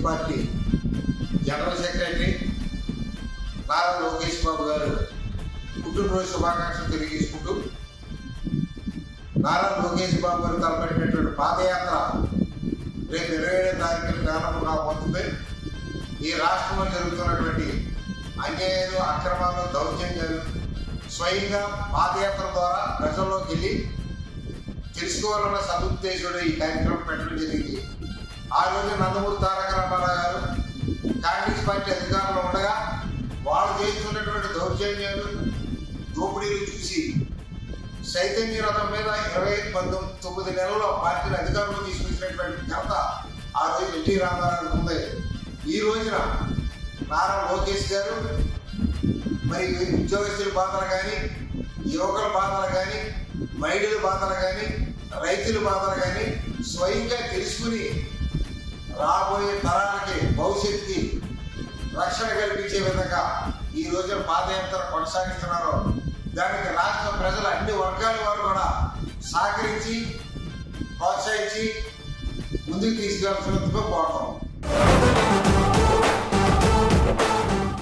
party general secretary Nara Lokesh Babu garu పుట్టినరోజు శుభాకాంక్షలు తెలియజేసుకుంటూ నారా లోకేష్ బాబు గారు తలపెట్టినటువంటి పాదయాత్ర రేపు ఇరవై ఏడో తారీఖున ప్రారంభం కాబోతుంది ఈ రాష్ట్రంలో జరుగుతున్నటువంటి అన్యాయాలు అక్రమాలు దౌర్జన్యాలు స్వయంగా పాదయాత్ర ద్వారా ప్రజల్లోకి వెళ్ళి తెలుసుకోవాలన్న సదుద్దేశంలో ఈ కార్యక్రమం పెట్టడం జరిగింది ఆ రోజు నందమూరి తారక రామారావు గారు కాంగ్రెస్ పార్టీ అధికారంలో ఉండగా వాళ్ళు చేస్తున్నటువంటి దౌర్జన్యాలు దోపిడీలు చూసి చైతన్య రథం మీద ఇరవై పంతొమ్మిది తొమ్మిది నెలల్లో పార్టీని అధికారంలో తీసుకొచ్చినటువంటి ఘనత ఆ రోజు ఎన్టీ రామారావు ఉంది ఈ రోజున నారా లోకేష్ గారు మరి ఉద్యోగస్తుల బాధలు కానీ యువకుల బాధలు కానీ మహిళల బాధలు కానీ రైతుల బాధలు కానీ స్వయంగా తెలుసుకుని రాబోయే తరాలకి భవిష్యత్తుకి రక్షణ కల్పించే విధంగా ఈ రోజున పాదయాత్ర కొనసాగిస్తున్నారు దానికి రాష్ట్ర ప్రజల అన్ని వర్గాల వారు కూడా సహకరించి ప్రోత్సహించి ముందుకు తీసుకెళ్తున్నందుకు కోరుతాం